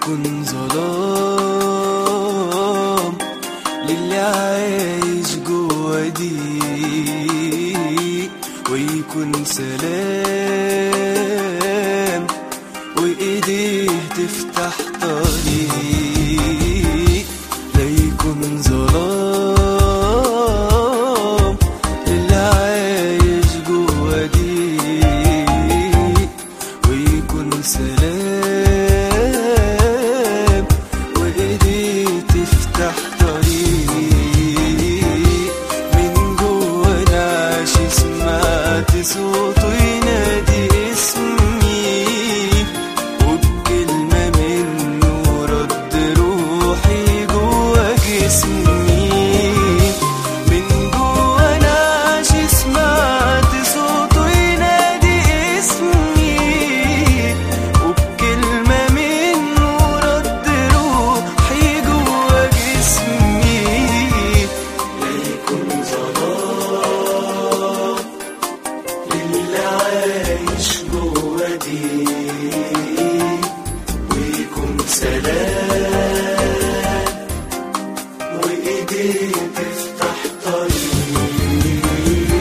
يكون ظلام للي عايش جوا دي ويكون سلام وإيديه تفتح طريق لا يكون ظلام للي عايش جوا دي ويكون سلام وإيديه تفتح طريق من جوا نعش سمعت صوته ينادي اسمي وبكلمة منه رد روحي جوا جسمي من جوا نعش سمعت صوته ينادي اسمي وبكلمة منه رد روحي جوا جسمي لا يكون ظلام للي عايش جوا دي ويكون سلام وإيديه تفتح طريق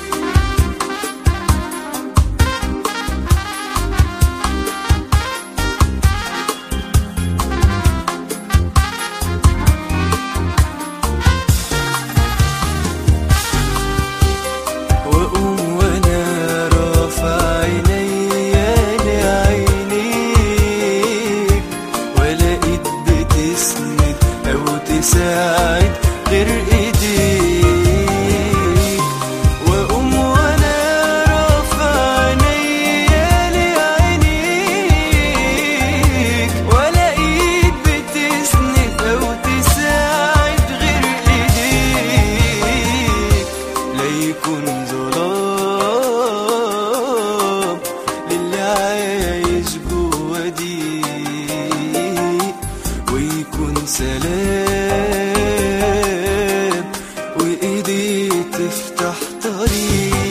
وأقوم وأنا رافع عينيا لعينيك ولا إيد بتسند أو تساعد غير إيديك وأقوم وأنا رافع عينيا لعينيك ولا إيد بتسند أو تساعد غير إيديك لا يكون ظلام للي عايش جوا دي ويكون سلام وإيديه تفتح طريق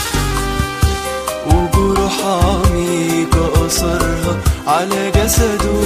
وجروح عميقة أثرها على جسده